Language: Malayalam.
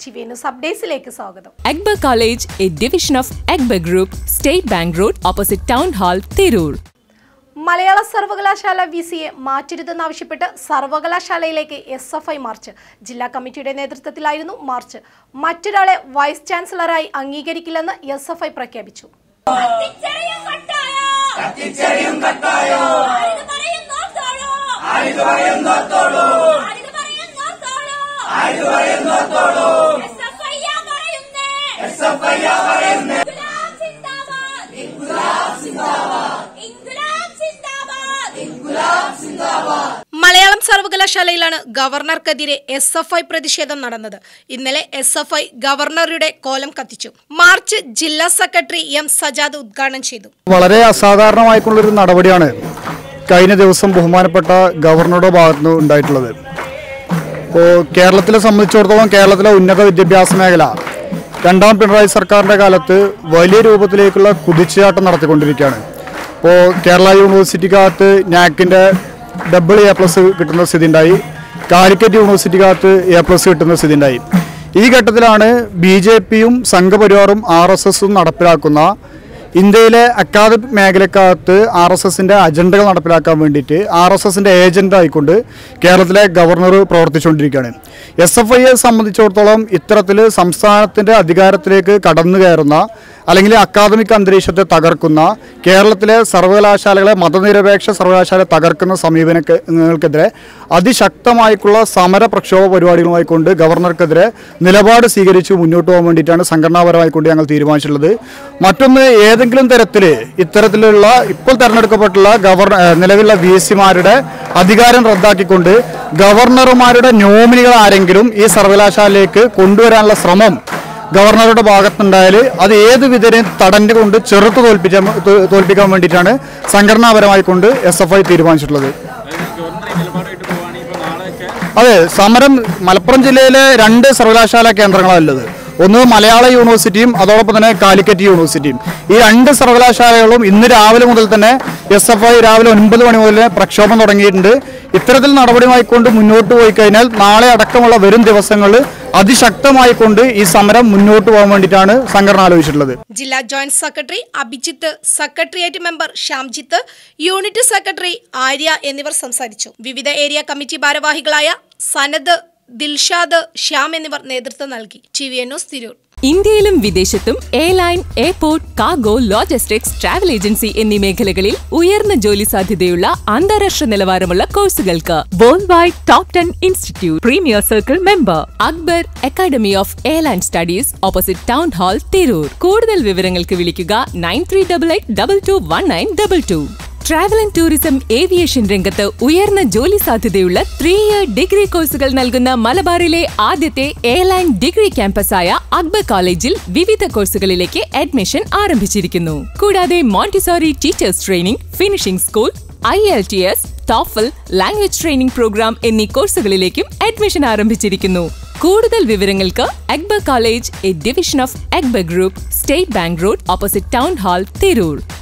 ടി വി ന്യൂസ് അപ്ഡേറ്റ്സിലേക്ക് സ്വാഗതം Akbar College, a division of Akbar Group, State Bank Road, opposite Town Hall, Tirur. മലയാള സർവകലാശാല വി സിയെ മാറ്റരുതെന്നാവശ്യപ്പെട്ട് സർവകലാശാലയിലേക്ക് എസ് എഫ് ഐ മാർച്ച് ജില്ലാ കമ്മിറ്റിയുടെ നേതൃത്വത്തിലായിരുന്നു മാർച്ച് മറ്റൊരാളെ വൈസ് ചാൻസലറായി അംഗീകരിക്കില്ലെന്ന് എസ് എഫ് ഐ പ്രഖ്യാപിച്ചു കത്തിച്ചെറിയും കട്ടായോ ആരിത് പറയുന്നോർത്തോളൂ ആരിത് പറയുന്നോർത്തോളൂ ആരിത് പറയുന്നോർത്തോളൂ SFI യാ പറയുന്നേ ഇൻകുലാബ് സിന്ദാബാദ് ഇൻകുലാബ് സിന്ദാബാദ് മലയാളം സർവകലാശാലയിലാണ് ഗവർണർക്കെതിരെ എസ് എഫ് ഐ പ്രതിഷേധം നടന്നത് ഇന്നലെ എസ് എഫ് ഐ ഗവർണറുടെ കോലം കത്തിച്ചു മാർച്ച് ജില്ലാ സെക്രട്ടറി എം സജാദ് ഉദ്ഘാടനം ചെയ്തു വളരെ അസാധാരണമായിട്ടുള്ളൊരു നടപടിയാണ് കഴിഞ്ഞ ദിവസം ബഹുമാനപ്പെട്ട ഗവർണറുടെ ഭാഗത്തുനിന്ന് ഉണ്ടായിട്ടുള്ളത് ഇപ്പോൾ കേരളത്തിലെ സംബന്ധിച്ചിടത്തോളം കേരളത്തിലെ ഉന്നത വിദ്യാഭ്യാസ മേഖല രണ്ടാം പിണറായി സർക്കാരിൻ്റെ കാലത്ത് വലിയ രൂപത്തിലേക്കുള്ള കുതിച്ചുചാട്ടം നടത്തിക്കൊണ്ടിരിക്കുകയാണ് ഇപ്പോൾ കേരള യൂണിവേഴ്സിറ്റിക്കകത്ത് നാക്കിൻ്റെ ഡബിൾ എ പ്ലസ് കിട്ടുന്ന സ്ഥിതി ഉണ്ടായി കാലിക്കറ്റ് യൂണിവേഴ്സിറ്റിക്കകത്ത് എ പ്ലസ് കിട്ടുന്ന സ്ഥിതി ഉണ്ടായി ഈ ഘട്ടത്തിലാണ് ബി ജെ പിയും സംഘപരിവാറും ആർ എസ് എസും നടപ്പിലാക്കുന്ന ഇന്ത്യയിലെ അക്കാദമിക് മേഖലക്കകത്ത് ആർ എസ് എസിൻ്റെ അജണ്ടകൾ നടപ്പിലാക്കാൻ വേണ്ടിയിട്ട് ആർ എസ് എസിൻ്റെ ഏജൻ്റ് ആയിക്കൊണ്ട് കേരളത്തിലെ ഗവർണർ പ്രവർത്തിച്ചുകൊണ്ടിരിക്കുകയാണ് എസ് എഫ് ഐയെ സംബന്ധിച്ചിടത്തോളം ഇത്തരത്തിൽ സംസ്ഥാനത്തിൻ്റെ അധികാരത്തിലേക്ക് കടന്നു കയറുന്ന അല്ലെങ്കിൽ അക്കാദമിക് അന്തരീക്ഷത്തെ തകർക്കുന്ന കേരളത്തിലെ സർവകലാശാലകളെ മതനിരപേക്ഷ സർവകലാശാല തകർക്കുന്ന സമീപനങ്ങൾക്കെതിരെ അതിശക്തമായിട്ടുള്ള സമര പ്രക്ഷോഭ പരിപാടികളുമായി കൊണ്ട് ഗവർണർക്കെതിരെ നിലപാട് സ്വീകരിച്ച് മുന്നോട്ട് പോകാൻ വേണ്ടിയിട്ടാണ് സംഘടനാപരമായിക്കൊണ്ട് ഞങ്ങൾ തീരുമാനിച്ചിട്ടുള്ളത് മറ്റൊന്ന് ഏതെങ്കിലും തരത്തിൽ ഇത്തരത്തിലുള്ള ഇപ്പോൾ തെരഞ്ഞെടുക്കപ്പെട്ടുള്ള ഗവർണർ ഏഹ് നിലവിലുള്ള വി സിമാരുടെ അധികാരം റദ്ദാക്കിക്കൊണ്ട് ഗവർണർമാരുടെ നോമിനികൾ ആരെങ്കിലും ഈ സർവകലാശാലയിലേക്ക് കൊണ്ടുവരാനുള്ള ശ്രമം ഗവർണറുടെ ഭാഗത്തുണ്ടായാൽ അത് ഏത് വിധേനയും തടഞ്ഞു കൊണ്ട് ചെറുത്ത് തോൽപ്പിക്കാൻ തോൽപ്പിക്കാൻ വേണ്ടിയിട്ടാണ് സംഘടനാപരമായി കൊണ്ട് എസ് എഫ് ഐ തീരുമാനിച്ചിട്ടുള്ളത് അതെ സമരം മലപ്പുറം ജില്ലയിലെ രണ്ട് സർവകലാശാല കേന്ദ്രങ്ങളാണ് ഉള്ളത് ഒന്ന് മലയാള യൂണിവേഴ്സിറ്റിയും അതോടൊപ്പം തന്നെ കാലിക്കറ്റ് യൂണിവേഴ്സിറ്റിയും ഈ രണ്ട് സർവകലാശാലകളും ഇന്ന് രാവിലെ മുതൽ തന്നെ എസ് എഫ് ഐ രാവിലെ ഒൻപത് മണി മുതൽ പ്രക്ഷോഭം തുടങ്ങിയിട്ടുണ്ട് ഇത്തരത്തിൽ നടപടിയുമായിക്കൊണ്ട് മുന്നോട്ട് പോയി കഴിഞ്ഞാൽ നാളെ അടക്കമുള്ള വരും ദിവസങ്ങളിൽ അതിശക്തമായിക്കൊണ്ട് ഈ സമരം മുന്നോട്ട് പോകാൻ വേണ്ടിയിട്ടാണ് സംഘടന ആലോചിച്ചിട്ടുള്ളത് ജില്ലാ joint secretary Abhijith secretariat member Shyamjith unit secretary Arya എന്നിവർ സംസാരിച്ചു വിവിധ ഏരിയ കമ്മിറ്റി ഭാരവാഹികളായ സനദ് ദിൽഷാദ് ശ്യാം എന്നിവർ നേതൃത്വം നൽകി T V N news Tirur ഇന്ത്യയിലും വിദേശത്തും airline airport cargo logistics travel agency എന്നീ മേഖലകളിൽ ഉയർന്ന ജോലി സാധ്യതയുള്ള അന്താരാഷ്ട്ര നിലവാരമുള്ള കോഴ്സുകൾക്ക് world wide top ten institute premier circle member Akbar academy of airline studies opposite town hall Tirur കൂടുതൽ വിവരങ്ങൾക്ക് വിളിക്കുക nine three double eight double two one nine double two travel and tourism aviation രംഗത്ത് ഉയർന്ന ജോലി സാധ്യതയുള്ള ത്രീ ഇയർ ഡിഗ്രി കോഴ്സുകൾ നൽകുന്ന മലബാറിലെ ആദ്യത്തെ എയർലൈൻ ഡിഗ്രി ക്യാമ്പസായ അക്ബർ കോളേജിൽ വിവിധ കോഴ്സുകളിലേക്ക് അഡ്മിഷൻ ആരംഭിച്ചിരിക്കുന്നു കൂടാതെ montessori teachers training finishing school I L T S TOEFL language training program എന്നീ കോഴ്സുകളിലേക്കും അഡ്മിഷൻ ആരംഭിച്ചിരിക്കുന്നു കൂടുതൽ വിവരങ്ങൾക്ക് Akbar college A division of Akbar group state bank road opposite town hall Tirur